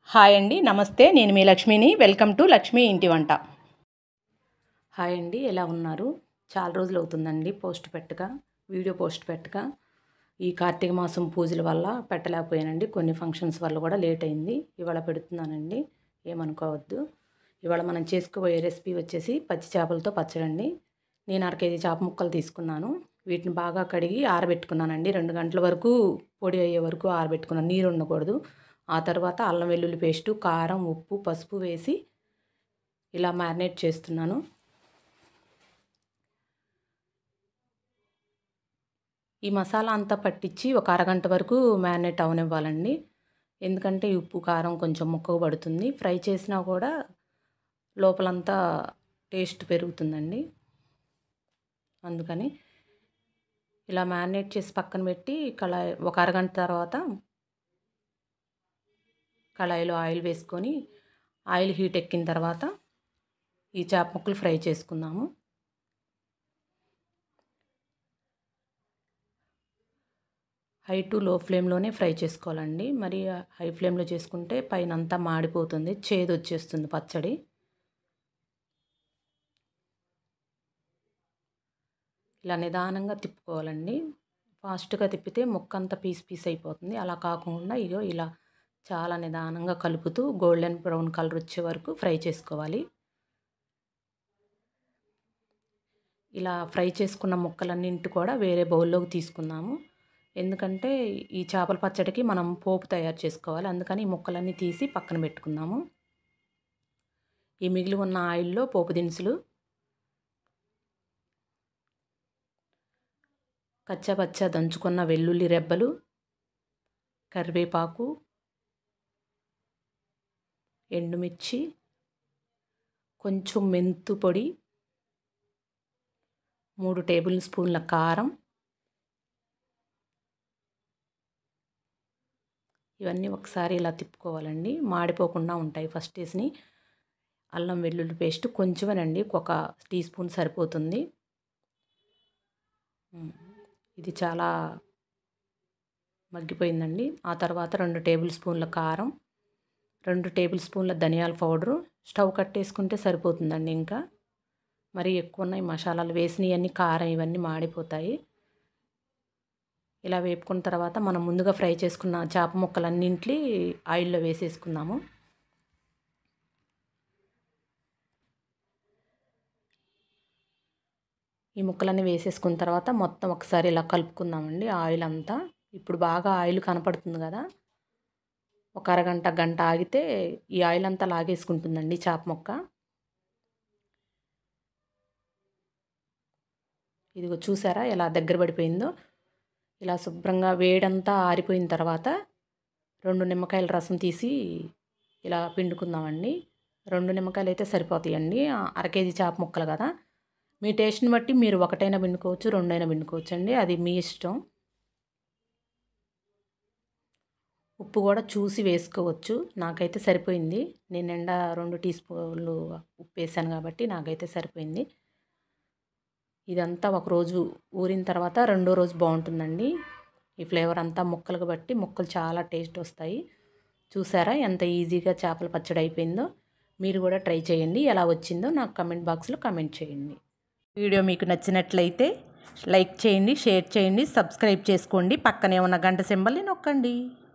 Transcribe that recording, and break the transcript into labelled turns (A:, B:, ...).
A: hi అండి నమస్తే నేను మీ లక్ష్మిని వెల్కమ్ టు లక్ష్మి ఇంటి వంట హాయ్ అండి ఎలా ఉన్నారు చాలా రోజులు అవుతుందండి పోస్ట్ పెట్టక వీడియో పోస్ట్ పెట్టక ఈ కార్తీక మాసం పూజల వల్ల పెట్టలేకపోయానండి కొన్ని ఫంక్షన్స్ వల్ల కూడా లేట్ అయింది ఇవాళ పెడుతున్నానండి ఏమనుకోవద్దు ఇవాళ మనం చేసుకోబోయే రెసిపీ వచ్చేసి పచ్చి చేపలతో పచ్చడండి నేను అర కేజీ చేప ముక్కలు తీసుకున్నాను వీటిని బాగా కడిగి ఆరబెట్టుకున్నానండి రెండు గంటల వరకు పొడి అయ్యే వరకు ఆరబెట్టుకున్నాను నీరు ఉండకూడదు ఆ తర్వాత అల్లం వెల్లుల్లి పేస్టు కారం ఉప్పు పసుపు వేసి ఇలా మ్యారినేట్ చేస్తున్నాను ఈ మసాలా అంతా పట్టించి ఒక అరగంట వరకు మ్యారినేట్ అవనివ్వాలండి ఎందుకంటే ఈ ఉప్పు కారం కొంచెం ముక్కకు పడుతుంది ఫ్రై చేసినా కూడా లోపలంతా టేస్ట్ పెరుగుతుందండి అందుకని ఇలా మ్యారినేట్ చేసి పక్కన పెట్టి కళాయి ఒక అరగంట తర్వాత కళాయిలో ఆయిల్ వేసుకొని ఆయిల్ హీట్ ఎక్కిన తర్వాత ఈ చేప ముక్కలు ఫ్రై చేసుకుందాము హై టు లో ఫ్లేమ్లోనే ఫ్రై చేసుకోవాలండి మరి హై ఫ్లేమ్లో చేసుకుంటే పైన అంతా మాడిపోతుంది చేదు వచ్చేస్తుంది పచ్చడి ఇలా నిదానంగా తిప్పుకోవాలండి ఫాస్ట్గా తిప్పితే ముక్క అంతా పీస్ పీస్ అయిపోతుంది అలా కాకుండా ఇగో ఇలా చాలా నిదానంగా కలుపుతూ గోల్డెన్ బ్రౌన్ కలర్ వచ్చే వరకు ఫ్రై చేసుకోవాలి ఇలా ఫ్రై చేసుకున్న ముక్కలన్నింటి కూడా వేరే బౌల్లోకి తీసుకుందాము ఎందుకంటే ఈ చేపల పచ్చడికి మనం పోపు తయారు చేసుకోవాలి అందుకని ఈ ముక్కలన్నీ తీసి పక్కన పెట్టుకుందాము ఈ మిగిలి ఉన్న ఆయిల్లో పోపు దినుసులు కచ్చపచ్చ దంచుకున్న వెల్లుల్లి రెబ్బలు కరివేపాకు ఎండుమిర్చి కొంచెం మెంతు పొడి మూడు టేబుల్ స్పూన్ల కారం ఇవన్నీ ఒకసారి ఇలా తిప్పుకోవాలండి మాడిపోకుండా ఉంటాయి ఫస్ట్ వేసిని అల్లం వెల్లుల్లి పేస్ట్ కొంచెమేనండి ఒక టీ స్పూన్ సరిపోతుంది ఇది చాలా మగ్గిపోయిందండి ఆ తర్వాత రెండు టేబుల్ స్పూన్ల కారం రెండు టేబుల్ స్పూన్ల ధనియాల పౌడరు స్టవ్ కట్టేసుకుంటే సరిపోతుందండి ఇంకా మరి ఎక్కువ ఉన్నాయి మసాలాలు వేసినవన్నీ కారం ఇవన్నీ మాడిపోతాయి ఇలా వేపుకున్న తర్వాత మనం ముందుగా ఫ్రై చేసుకున్న చేప ముక్కలన్నింటి ఆయిల్లో వేసేసుకుందాము ఈ ముక్కలన్నీ వేసేసుకున్న తర్వాత మొత్తం ఒకసారి ఇలా కలుపుకుందామండి ఆయిల్ అంతా ఇప్పుడు బాగా ఆయిల్ కనపడుతుంది కదా ఒక అరగంట గంట ఆగితే ఈ ఆయిల్ అంతా లాగేసుకుంటుందండి చేప ముక్క ఇదిగో చూసారా ఎలా దగ్గర పడిపోయిందో ఇలా శుభ్రంగా వేడంతా ఆరిపోయిన తర్వాత రెండు నిమ్మకాయల రసం తీసి ఇలా పిండుకుందామండి రెండు నిమ్మకాయలు అయితే సరిపోతాయండి అర కేజీ చేప ముక్కలు కదా మీ టేస్ట్ని బట్టి మీరు ఒకటైనా పిండుకోవచ్చు రెండైనా పిండుకోవచ్చు అండి అది మీ ఇష్టం ఉప్పు కూడా చూసి వేసుకోవచ్చు నాకైతే సరిపోయింది నేను నిండా రెండు టీ స్పూన్లు ఉప్పు వేసాను కాబట్టి నాకైతే సరిపోయింది ఇదంతా ఒకరోజు ఊరిన తర్వాత రెండో రోజు బాగుంటుందండి ఈ ఫ్లేవర్ అంతా ముక్కలకు బట్టి ముక్కలు చాలా టేస్ట్ వస్తాయి చూసారా ఎంత ఈజీగా చేపల పచ్చడి అయిపోయిందో మీరు కూడా ట్రై చేయండి ఎలా వచ్చిందో నాకు కమెంట్ బాక్స్లో కమెంట్ చేయండి వీడియో మీకు నచ్చినట్లయితే లైక్ చేయండి షేర్ చేయండి సబ్స్క్రైబ్ చేసుకోండి పక్కనే ఉన్న గంట సింబల్ని నొక్కండి